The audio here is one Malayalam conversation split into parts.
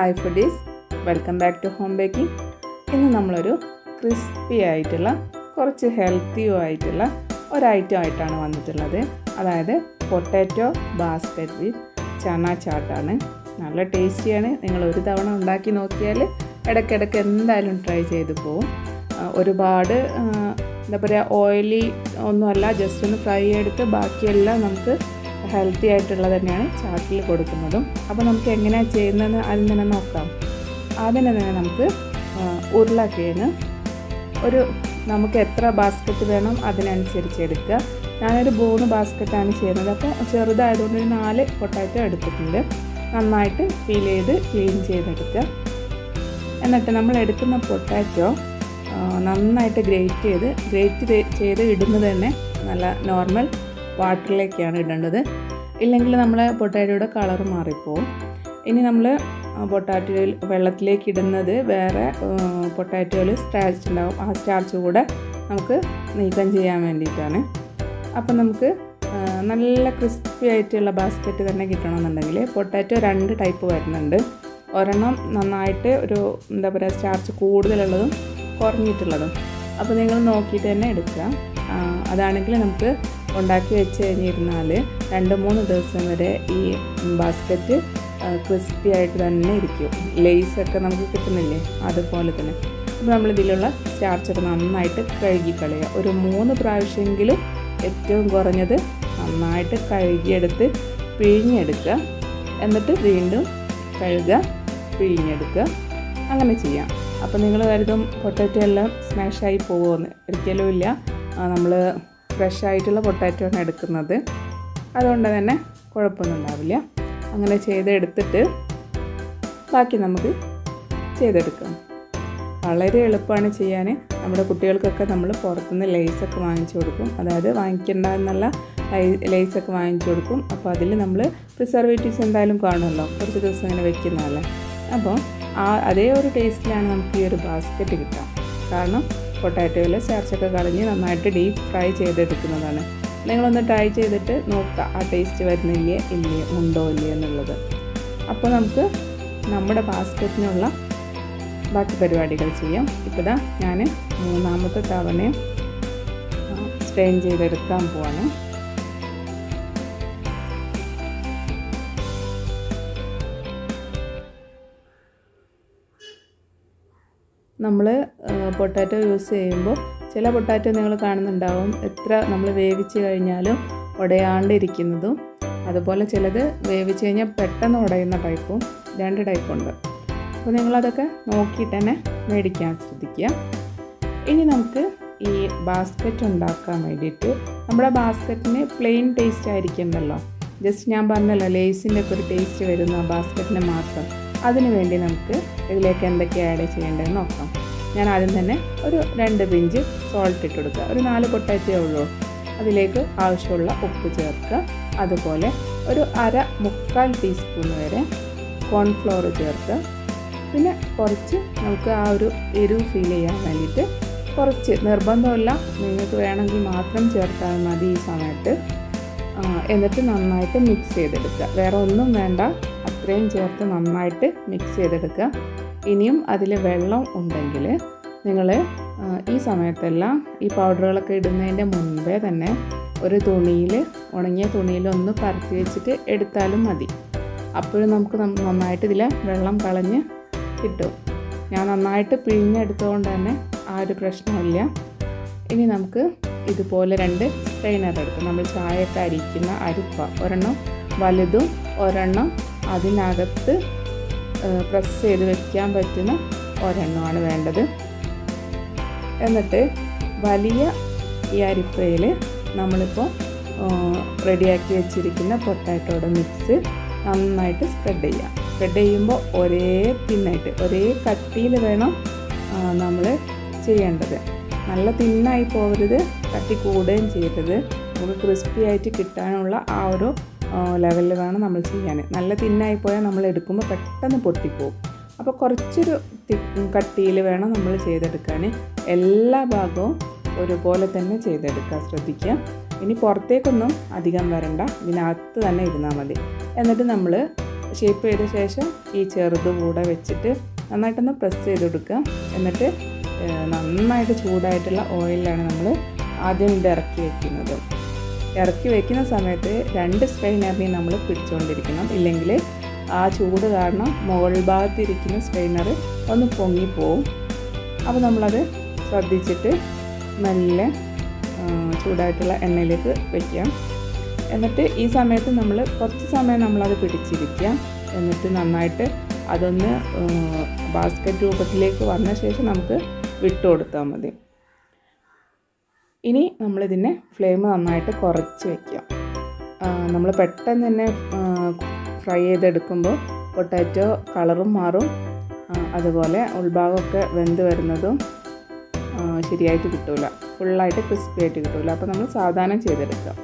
hi foodies welcome back to home baking ഇന്ന് നമ്മളൊരു ക്രിസ്പി ആയിട്ടുള്ള കുറച്ച് ഹെൽത്തിയും ആയിട്ടുള്ള ഒരു ഐറ്റം ആയിട്ടാണ് വന്നിട്ടുള്ളത് അതായത് പൊട്ടാറ്റോ ബാസ്ക്കറ്റ് വിത്ത് ചന ചാട്ടാണ് നല്ല ടേസ്റ്റിയാണ് നിങ്ങൾ ഒരു തവണ ഉണ്ടാക്കി നോക്കിയാൽ ഇടയ്ക്കിടയ്ക്ക് എന്തായാലും ട്രൈ ചെയ്ത് പോവും ആ, ഒരുപാട് ആ, എന്താ പറയുക ഓയിലി ഒന്നുമല്ല ജസ്റ്റ് ഒന്ന് ഫ്രൈ എടുത്ത് ബാക്കിയെല്ലാം നമുക്ക് ഹെൽത്തി ആയിട്ടുള്ളത് തന്നെയാണ് ചാട്ടിൽ കൊടുക്കുന്നതും അപ്പോൾ നമുക്ക് എങ്ങനെയാണ് ചെയ്യുന്നതെന്ന് ആദ്യം തന്നെ നോക്കാം ആദ്യം തന്നെ നമുക്ക് ആ, ഉരുളക്കിഴങ്ങ് ഒരു നമുക്ക് എത്ര ബാസ്ക്കറ്റ് വേണം അതിനനുസരിച്ച് എടുക്കുക ഞാനൊരു മൂന്ന് ബാസ്ക്കറ്റാണ് ചെയ്യുന്നത് അപ്പോൾ ചെറുതായതുകൊണ്ട് ഒരു നാല് പൊട്ടാറ്റോ എടുത്തിട്ടുണ്ട് നന്നായിട്ട് ഫീൽ ചെയ്ത് ക്ലീൻ ചെയ്തെടുക്കുക എന്നിട്ട് നമ്മൾ എടുക്കുന്ന പൊട്ടാറ്റോ ആ, നന്നായിട്ട് ഗ്രേറ്റ് ചെയ്ത് ഗ്രേറ്റ് ചെയ്ത് ഇടുന്നത് തന്നെ നല്ല നോർമൽ വാട്ടറിലേക്കാണ് ഇടേണ്ടത് ഇല്ലെങ്കിൽ നമ്മളെ പൊട്ടാറ്റോയുടെ കളർ മാറിപ്പോവും ഇനി നമ്മൾ പൊട്ടാറ്റോയിൽ വെള്ളത്തിലേക്ക് ഇടുന്നത് വേറെ പൊട്ടാറ്റോയിൽ സ്റ്റാർച്ച് ഉണ്ടാവും ആ സ്റ്റാർച്ച് കൂടെ നമുക്ക് നീക്കം ചെയ്യാൻ വേണ്ടിയിട്ടാണ് അപ്പം നമുക്ക് ആ, നല്ല ക്രിസ്പി ആയിട്ടുള്ള ബാസ്ക്കറ്റ് തന്നെ കിട്ടണമെന്നുണ്ടെങ്കിൽ പൊട്ടാറ്റോ രണ്ട് ടൈപ്പ് വരുന്നുണ്ട് ഒരെണ്ണം നന്നായിട്ട് ഒരു എന്താ പറയുക സ്റ്റാർച്ച് കൂടുതലുള്ളതും കുറഞ്ഞിട്ടുള്ളതും അപ്പോൾ നിങ്ങൾ നോക്കിയിട്ട് തന്നെ എടുക്കുക ആ, അതാണെങ്കിൽ നമുക്ക് ഉണ്ടാക്കി വെച്ച് കഴിഞ്ഞിരുന്നാൽ രണ്ട് മൂന്ന് ദിവസം വരെ ഈ ബാസ്ക്കറ്റ് ക്രിസ്പി ആയിട്ട് തന്നെ ഇരിക്കും ലേസൊക്കെ നമുക്ക് കിട്ടുന്നില്ലേ അതുപോലെ തന്നെ അപ്പോൾ നമ്മൾ ഇതിലുള്ള സ്റ്റാർച്ചൊക്കെ നന്നായിട്ട് കഴുകി കളയുക ഒരു മൂന്ന് പ്രാവശ്യമെങ്കിലും ഏറ്റവും കുറഞ്ഞത് നന്നായിട്ട് കഴുകിയെടുത്ത് പിഴിഞ്ഞെടുക്കുക എന്നിട്ട് വീണ്ടും കഴുകുക പിഴിഞ്ഞെടുക്കുക അങ്ങനെ ചെയ്യാം അപ്പോൾ നിങ്ങൾ കരുതും പൊട്ടാറ്റോ എല്ലാം സ്മാഷായി പോകുമെന്ന് ഒരിക്കലും ഇല്ല നമ്മൾ ഫ്രഷ് ആയിട്ടുള്ള പൊട്ടാറ്റോ ആണ് എടുക്കുന്നത് അതുകൊണ്ട് തന്നെ കുഴപ്പമൊന്നും ഉണ്ടാവില്ല അങ്ങനെ ചെയ്തെടുത്തിട്ട് ബാക്കി നമുക്ക് ചെയ്തെടുക്കാം വളരെ എളുപ്പമാണ് ചെയ്യാൻ നമ്മുടെ കുട്ടികൾക്കൊക്കെ നമ്മൾ പുറത്തുനിന്ന് ലേസൊക്കെ വാങ്ങിച്ചു കൊടുക്കും അതായത് വാങ്ങിക്കേണ്ട എന്നല്ല ലേസൊക്കെ വാങ്ങിച്ചു കൊടുക്കും അപ്പോൾ അതിൽ നമ്മൾ പ്രിസർവേറ്റീവ്സ് എന്തായാലും കാണുമല്ലോ കുറച്ച് ദിവസം ഇങ്ങനെ വെക്കുന്നതല്ലേ അപ്പോൾ ആ അതേ ഒരു ടേസ്റ്റിലാണ് നമുക്ക് ഈ ഒരു ബാസ്ക്കറ്റ് കിട്ടുക കാരണം പൊട്ടാറ്റോയിൽ സ്റ്റാർച്ചൊക്കെ കളഞ്ഞ് നന്നായിട്ട് ഡീപ്പ് ഫ്രൈ ചെയ്തെടുക്കുന്നതാണ് നിങ്ങളൊന്ന് ട്രൈ ചെയ്തിട്ട് നോക്കുക ആ ടേസ്റ്റ് വരുന്നില്ലേ ഇല്ലേ ഉണ്ടോ ഇല്ലേ എന്നുള്ളത് അപ്പോൾ നമുക്ക് നമ്മുടെ ബാസ്ക്കറ്റിനുള്ള ബാക്കി പരിപാടികൾ ചെയ്യാം ഇപ്പോൾ ദാ ഞാൻ മൂന്നാമത്തെ തവണയും സ്ട്രെയിൻ ചെയ്തെടുക്കാൻ പോവാണ് നമ്മൾ പൊട്ടാറ്റോ യൂസ് ചെയ്യുമ്പോൾ ചില പൊട്ടാറ്റോ നിങ്ങൾ കാണുന്നുണ്ടാവും എത്ര നമ്മൾ വേവിച്ച് കഴിഞ്ഞാലും ഉടയാണ്ടിരിക്കുന്നതും അതുപോലെ ചിലത് വേവിച്ച് കഴിഞ്ഞാൽ പെട്ടെന്ന് ഉടയുന്ന ടൈപ്പും രണ്ട് ടൈപ്പുണ്ട് അപ്പോൾ നിങ്ങളതൊക്കെ നോക്കിയിട്ട് തന്നെ മേടിക്കാൻ ശ്രദ്ധിക്കുക ഇനി നമുക്ക് ഈ ബാസ്ക്കറ്റ് ഉണ്ടാക്കാൻ വേണ്ടിയിട്ട് നമ്മുടെ ബാസ്ക്കറ്റിന് പ്ലെയിൻ ടേസ്റ്റ് ആയിരിക്കുമല്ലോ ജസ്റ്റ് ഞാൻ പറഞ്ഞല്ലോ ലേസിൻ്റെ ഒക്കെ ഒരു ടേസ്റ്റ് വരുന്ന ബാസ്ക്കറ്റിന് മാത്രം അതിന് വേണ്ടി നമുക്ക് ഇതിലേക്ക് എന്തൊക്കെ ആഡ് ചെയ്യേണ്ടതെന്ന് നോക്കാം ഞാൻ ആദ്യം തന്നെ ഒരു രണ്ട് പിഞ്ച് സോൾട്ട് ഇട്ട് കൊടുക്കുക ഒരു നാല് പൊട്ടാറ്റേ ഉള്ളൂ അതിലേക്ക് ആവശ്യമുള്ള ഉപ്പ് ചേർക്കുക അതുപോലെ ഒരു അര മുക്കാൽ ടീസ്പൂൺ വരെ കോൺഫ്ലോർ ചേർക്കുക പിന്നെ കുറച്ച് നമുക്ക് ആ ഒരു എരിവ് ഫീൽ ചെയ്യാൻ വേണ്ടിയിട്ട് കുറച്ച് നിർബന്ധമില്ല നിങ്ങൾക്ക് വേണമെങ്കിൽ മാത്രം ചേർത്താൽ മതി ഈ സമയത്ത് ആ, എന്നിട്ട് നന്നായിട്ട് മിക്സ് ചെയ്തെടുക്കുക വേറെ ഒന്നും വേണ്ട അത്രയും ചേർത്ത് നന്നായിട്ട് മിക്സ് ചെയ്തെടുക്കുക ഇനിയും അതിൽ വെള്ളം ഉണ്ടെങ്കിൽ നിങ്ങൾ ഈ സമയത്തെല്ലാം ഈ പൗഡറുകളൊക്കെ ഇടുന്നതിൻ്റെ മുൻപേ തന്നെ ഒരു തുണിയിൽ ഉണങ്ങിയ തുണിയിൽ ഒന്ന് പരത്തി വെച്ചിട്ട് എടുത്താലും മതി അപ്പോഴും നമുക്ക് നം- നന്നായിട്ട് ഇതിൽ വെള്ളം കളഞ്ഞ് കിട്ടും ഞാൻ നന്നായിട്ട് പിഴിഞ്ഞെടുത്തുകൊണ്ട് തന്നെ ആ ഒരു പ്രശ്നമില്ല ഇനി നമുക്ക് ഇതുപോലെ രണ്ട് സ്ട്രെയിനർ എടുക്കും നമ്മൾ ചായയൊക്കെ അരിക്കുന്ന അരിപ്പ ഒരെണ്ണം വലുതും ഒരെണ്ണം അതിനകത്ത് പ്രസ് ചെയ്ത് വെക്കാൻ പറ്റുന്ന ഒരെണ്ണമാണ് വേണ്ടത് എന്നിട്ട് വലിയ ഈ അരിപ്പയിൽ നമ്മളിപ്പോൾ റെഡിയാക്കി വെച്ചിരിക്കുന്ന പൊട്ടാറ്റോയുടെ മിക്സ് നന്നായിട്ട് സ്പ്രെഡ് ചെയ്യാം സ്പ്രെഡ് ചെയ്യുമ്പോൾ ഒരേ തിന്നായിട്ട് ഒരേ കട്ടിയിൽ വേണം നമ്മൾ ചെയ്യേണ്ടത് നല്ല തിന്നായി പോകരുത് കട്ടി കൂടുകയും ചെയ്യരുത് നമുക്ക് ക്രിസ്പി ആയിട്ട് കിട്ടാനുള്ള ആ ഒരു ലെവലിൽ വേണം നമ്മൾ ചെയ്യാൻ നല്ല തിന്നായി പോയാൽ നമ്മൾ എടുക്കുമ്പോൾ പെട്ടെന്ന് പൊട്ടിപ്പോവും അപ്പോൾ കുറച്ചൊരു കട്ടിയിൽ വേണം നമ്മൾ ചെയ്തെടുക്കാൻ എല്ലാ ഭാഗവും ഒരുപോലെ തന്നെ ചെയ്തെടുക്കാൻ ശ്രദ്ധിക്കുക ഇനി പുറത്തേക്കൊന്നും അധികം വരണ്ട ഇതിനകത്ത് തന്നെ ഇരുന്നാൽ മതി എന്നിട്ട് നമ്മൾ ഷേപ്പ് ചെയ്ത ശേഷം ഈ ചെറുത് കൂടെ വെച്ചിട്ട് നന്നായിട്ടൊന്ന് പ്രസ് ചെയ്ത് കൊടുക്കുക എന്നിട്ട് നന്നായിട്ട് ചൂടായിട്ടുള്ള ഓയിലാണ് നമ്മൾ ആദ്യം ഇത് ഇറക്കി വെക്കുന്നത് ഇറക്കി വെക്കുന്ന സമയത്ത് രണ്ട് സ്ട്രെയിനറിനെയും നമ്മൾ പിടിച്ചുകൊണ്ടിരിക്കണം ഇല്ലെങ്കിൽ ആ ചൂട് കാരണം മുകൾ ഭാഗത്തിരിക്കുന്ന സ്ട്രെയിനർ ഒന്ന് പൊങ്ങിപ്പോവും അപ്പോൾ നമ്മളത് ശ്രദ്ധിച്ചിട്ട് മെല്ലെ ചൂടായിട്ടുള്ള എണ്ണയിലേക്ക് വയ്ക്കാം എന്നിട്ട് ഈ സമയത്ത് നമ്മൾ കുറച്ച് സമയം നമ്മളത് പിടിച്ചിരിക്കുക എന്നിട്ട് നന്നായിട്ട് അതൊന്ന് ബാസ്ക്കറ്റ് രൂപത്തിലേക്ക് വന്ന ശേഷം നമുക്ക് വിട്ടു കൊടുത്താൽ മതി ഇനി നമ്മളിതിനെ ഫ്ലെയിം നന്നായിട്ട് കുറച്ച് വയ്ക്കാം നമ്മൾ പെട്ടെന്ന് തന്നെ ഫ്രൈ ചെയ്തെടുക്കുമ്പോൾ പൊട്ടാറ്റോ കളറും മാറും അതുപോലെ ഉൾഭാഗമൊക്കെ വെന്ത് വരുന്നതും ശരിയായിട്ട് കിട്ടില്ല ഫുള്ളായിട്ട് ക്രിസ്പി ആയിട്ട് കിട്ടില്ല അപ്പോൾ നമ്മൾ സാവധാനം ചെയ്തെടുക്കാം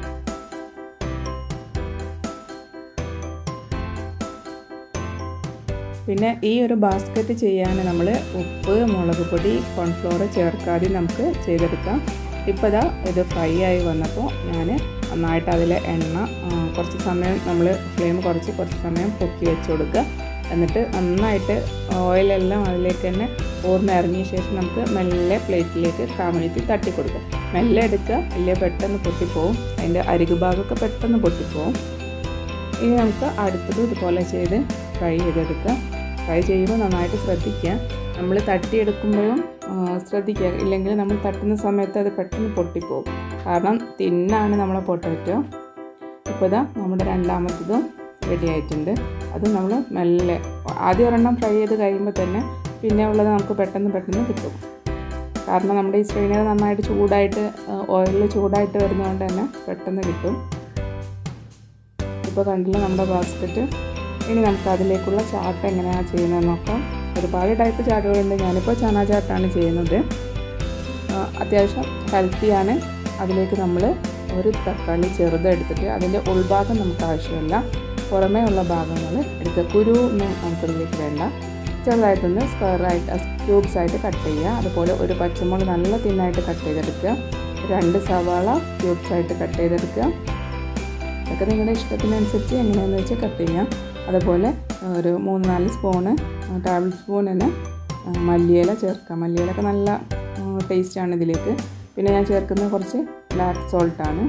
പിന്നെ ഈ ഒരു ബാസ്ക്കറ്റ് ചെയ്യാൻ നമ്മൾ ഉപ്പ് മുളക് പൊടി കോൺഫ്ലോർ ചേർക്കാതെ നമുക്ക് ചെയ്തെടുക്കാം ഇപ്പോൾ ഇതാ ഇത് ഫ്രൈ ആയി വന്നപ്പോൾ ഞാൻ നന്നായിട്ട് അതിലെ എണ്ണ കുറച്ച് സമയം നമ്മൾ ഫ്ലെയിം കുറച്ച് കുറച്ച് സമയം പൊക്കി വെച്ച് കൊടുക്കുക എന്നിട്ട് നന്നായിട്ട് ഓയിലെല്ലാം അതിലേക്ക് തന്നെ പൂർണ്ണ ഇറങ്ങിയ ശേഷം നമുക്ക് മെല്ലെ പ്ലേറ്റിലേക്ക് കാമഴ്ത്തി തട്ടി കൊടുക്കുക മെല്ലെ എടുക്കുക ഇല്ലേ പെട്ടെന്ന് പൊട്ടിപ്പോവും അതിൻ്റെ അരികു ഭാഗമൊക്കെ പെട്ടെന്ന് പൊട്ടിപ്പോവും ഇനി നമുക്ക് അടുത്തത് ഇതുപോലെ ചെയ്ത് ഫ്രൈ ചെയ്തെടുക്കുക ഫ്രൈ ചെയ്യുമ്പോൾ നന്നായിട്ട് ശ്രദ്ധിക്കുക നമ്മൾ തട്ടിയെടുക്കുമ്പോഴും ശ്രദ്ധിക്കുക ഇല്ലെങ്കിൽ നമ്മൾ തട്ടുന്ന സമയത്ത് അത് പെട്ടെന്ന് പൊട്ടിപ്പോകും കാരണം തിന്നാണ് നമ്മളെ പൊട്ടാറ്റോ ഇപ്പോൾ ഇതാ നമ്മുടെ രണ്ടാമത്തതും റെഡി ആയിട്ടുണ്ട് അത് നമ്മൾ മെല്ലെ ആദ്യം ഒരെണ്ണം ഫ്രൈ ചെയ്ത് കഴിയുമ്പോൾ തന്നെ പിന്നെ ഉള്ളത് നമുക്ക് പെട്ടെന്ന് പെട്ടെന്ന് കിട്ടും കാരണം നമ്മുടെ ഈ സ്ട്രെയിനർ നന്നായിട്ട് ചൂടായിട്ട് ഓയിലിൽ ചൂടായിട്ട് വരുന്നതുകൊണ്ട് തന്നെ പെട്ടെന്ന് കിട്ടും ഇപ്പോൾ കണ്ടില്ല നമ്മുടെ ബാസ്ക്കറ്റ് ഇനി നമുക്ക് അതിലേക്കുള്ള ചാട്ട് എങ്ങനെയാണ് ചെയ്യുന്നത് നോക്കാം ഒരുപാട് ടൈപ്പ് ചാട്ടുകളുണ്ട് ഞാനിപ്പോൾ ചന ചാട്ടാണ് ചെയ്യുന്നത് അത്യാവശ്യം ഹെൽത്തിയാണ് അതിലേക്ക് നമ്മൾ ഒരു തക്കാളി ചെറുത് എടുത്തിട്ട് അതിൻ്റെ ഉൾഭാഗം നമുക്ക് ആവശ്യമില്ല പുറമേ ഉള്ള ഭാഗങ്ങൾ എടുക്കുക കുരു ഒന്നും നമുക്കിതിലേക്ക് വേണ്ട ചെറുതായിട്ടൊന്ന് സ്ക്വയറായിട്ട് ക്യൂബ്സ് ആയിട്ട് കട്ട് ചെയ്യുക അതുപോലെ ഒരു പച്ചമുളക് നല്ല തിന്നായിട്ട് കട്ട് ചെയ്തെടുക്കുക രണ്ട് സവാള ക്യൂബ്സ് ആയിട്ട് കട്ട് ചെയ്തെടുക്കുക അതൊക്കെ നിങ്ങളുടെ ഇഷ്ടത്തിനനുസരിച്ച് എങ്ങനെയാണെന്ന് വെച്ചാൽ കട്ട് ചെയ്യാം അതുപോലെ ഒരു മൂന്ന് നാല് സ്പൂണ് ടേബിൾ സ്പൂൺ തന്നെ മല്ലിയില ചേർക്കാം മല്ലിയിലൊക്കെ നല്ല ടേസ്റ്റാണ് ഇതിലേക്ക് പിന്നെ ഞാൻ ചേർക്കുന്നത് കുറച്ച് ബ്ലാക്ക് സോൾട്ടാണ്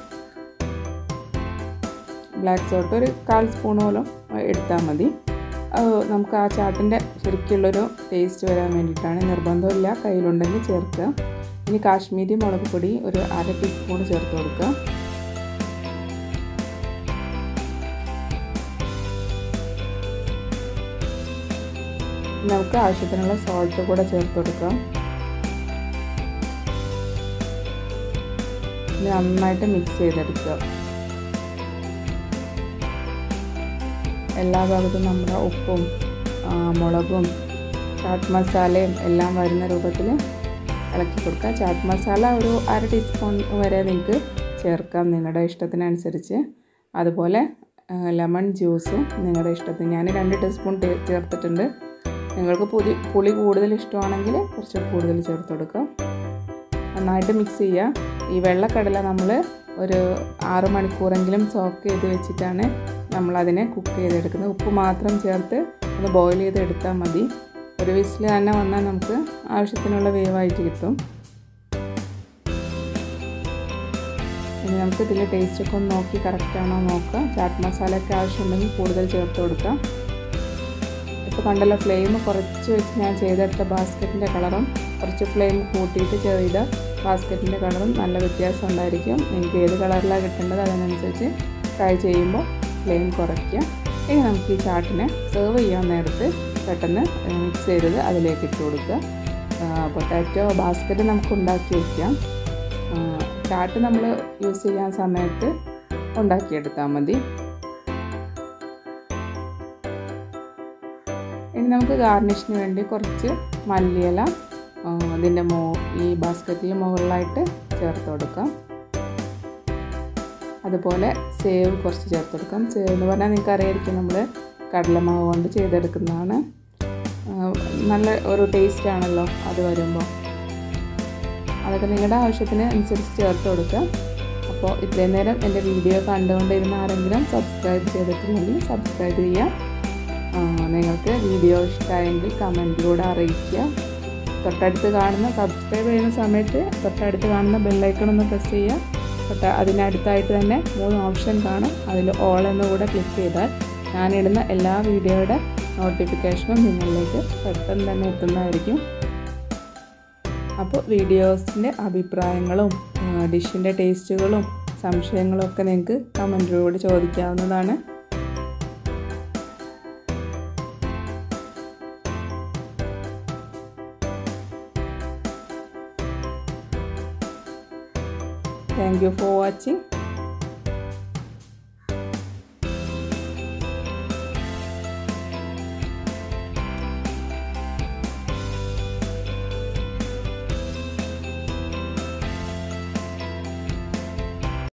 ബ്ലാക്ക് സോൾട്ട് ഒരു കാൽ സ്പൂണോളം എടുത്താൽ മതി അത് നമുക്ക് ആ ചാട്ടിൻ്റെ ശരിക്കുള്ളൊരു ടേസ്റ്റ് വരാൻ വേണ്ടിയിട്ടാണ് നിർബന്ധമില്ല കയ്യിലുണ്ടെങ്കിൽ ചേർക്കുക ഇനി കാശ്മീരി മുളക് പൊടി ഒരു അര ടീസ്പൂൺ ചേർത്ത് കൊടുക്കുക നമുക്ക് ആവശ്യത്തിനുള്ള സോൾട്ട് കൂടെ ചേർത്ത് കൊടുക്കാം നന്നായിട്ട് മിക്സ് ചെയ്തെടുക്കുക എല്ലാ ഭാഗത്തും നമ്മുടെ ഉപ്പും മുളകും ചാട്ട് മസാലയും എല്ലാം വരുന്ന രൂപത്തിൽ ഇളക്കി കൊടുക്കുക ചാട്ട് മസാല ഒരു അര ടീസ്പൂൺ വരെ നിങ്ങൾക്ക് ചേർക്കാം നിങ്ങളുടെ ഇഷ്ടത്തിനനുസരിച്ച് അതുപോലെ ലെമൺ ജ്യൂസും നിങ്ങളുടെ ഇഷ്ടത്തിന് ഞാൻ രണ്ട് ടീസ്പൂൺ ചേർത്തിട്ടുണ്ട് നിങ്ങൾക്ക് പുതി പുളി കൂടുതൽ ഇഷ്ടമാണെങ്കിൽ കുറച്ച് കൂടുതൽ ചേർത്ത് കൊടുക്കാം നന്നായിട്ട് മിക്സ് ചെയ്യുക ഈ വെള്ളക്കടല നമ്മൾ ഒരു ആറ് മണിക്കൂറെങ്കിലും സോക്ക് ചെയ്ത് വെച്ചിട്ടാണ് നമ്മളതിനെ കുക്ക് ചെയ്തെടുക്കുന്നത് ഉപ്പ് മാത്രം ചേർത്ത് ഒന്ന് ബോയിൽ ചെയ്ത് എടുത്താൽ മതി ഒരു വിസിൽ തന്നെ വന്നാൽ നമുക്ക് ആവശ്യത്തിനുള്ള വേവായിട്ട് കിട്ടും ഇനി നമുക്ക് ഇതിൽ ടേസ്റ്റൊക്കെ ഒന്ന് നോക്കി കറക്റ്റാണോ നോക്കാം ചാട്ട് മസാലയൊക്കെ ആവശ്യമുണ്ടെങ്കിൽ കൂടുതൽ ചേർത്ത് കൊടുക്കാം ഇപ്പോൾ കണ്ടല്ലോ ഫ്ലെയിം കുറച്ച് വെച്ച് ഞാൻ ചെയ്തെടുത്ത ബാസ്ക്കറ്റിൻ്റെ കളറും കുറച്ച് ഫ്ലെയിം കൂട്ടിയിട്ട് ചെയ്ത ബാസ്ക്കറ്റിൻ്റെ കളറും നല്ല വ്യത്യാസം ഉണ്ടായിരിക്കും നിങ്ങൾക്ക് ഏത് കളറിലാണ് കിട്ടേണ്ടത് അതിനനുസരിച്ച് ഫ്രൈ ചെയ്യുമ്പോൾ ഫ്ലെയിം കുറയ്ക്കുക ഇനി നമുക്ക് ഈ ചാട്ടിനെ സെർവ് ചെയ്യാൻ നേരത്ത് പെട്ടെന്ന് മിക്സ് ചെയ്തത് അതിലേക്ക് ഇട്ട് കൊടുക്കുക പൊട്ടാറ്റോ ബാസ്ക്കറ്റ് നമുക്ക് ഉണ്ടാക്കി വയ്ക്കാം ചാട്ട് നമ്മൾ യൂസ് ചെയ്യാൻ സമയത്ത് ഉണ്ടാക്കിയെടുത്താൽ മതി ഇനി നമുക്ക് ഗാർണിഷിന് വേണ്ടി കുറച്ച് മല്ലിയില അതിൻ്റെ മോ ഈ ബാസ്ക്കറ്റിൽ മുകളിലായിട്ട് ചേർത്ത് കൊടുക്കാം അതുപോലെ സേവ് കുറച്ച് ചേർത്ത് കൊടുക്കാം സേവ് എന്ന് പറഞ്ഞാൽ നിങ്ങൾക്ക് അറിയായിരിക്കും നമ്മൾ കടലമാവ് കൊണ്ട് ചെയ്തെടുക്കുന്നതാണ് നല്ല ഒരു ടേസ്റ്റ് ആണല്ലോ അത് വരുമ്പോൾ അതൊക്കെ നിങ്ങളുടെ ആവശ്യത്തിന് അനുസരിച്ച് ചേർത്ത് കൊടുക്കുക അപ്പോൾ അപ്പോൾ ഇത്രയും നേരം എൻ്റെ വീഡിയോ കണ്ടുകൊണ്ടിരുന്ന ആരെങ്കിലും സബ്സ്ക്രൈബ് ചെയ്തിട്ടില്ലെങ്കിൽ സബ്സ്ക്രൈബ് ചെയ്യുക ആ, നിങ്ങൾക്ക് വീഡിയോ ഇഷ്ടമായെങ്കിൽ കമൻറ്റിലൂടെ അറിയിക്കുക തൊട്ടടുത്ത് കാണുന്ന സബ്സ്ക്രൈബ് ചെയ്യുന്ന സമയത്ത് തൊട്ടടുത്ത് കാണുന്ന ബെല്ലൈക്കൺ ഒന്ന് പ്രസ് ചെയ്യുക തൊട്ട് അതിനടുത്തായിട്ട് തന്നെ മൂന്ന് ഓപ്ഷൻ കാണും അതിൽ ഓൾ എന്ന് കൂടെ ക്ലിക്ക് ചെയ്താൽ ഞാനിടുന്ന എല്ലാ വീഡിയോയുടെ നോട്ടിഫിക്കേഷനും നിങ്ങളിലേക്ക് പെട്ടെന്ന് തന്നെ എത്തുന്നതായിരിക്കും അപ്പോൾ വീഡിയോസിൻ്റെ അഭിപ്രായങ്ങളും ഡിഷിൻ്റെ ടേസ്റ്റുകളും സംശയങ്ങളും ഒക്കെ നിങ്ങൾക്ക് കമൻറ്റിലൂടെ ചോദിക്കാവുന്നതാണ് താങ്ക് യു ഫോർ വാച്ചിങ്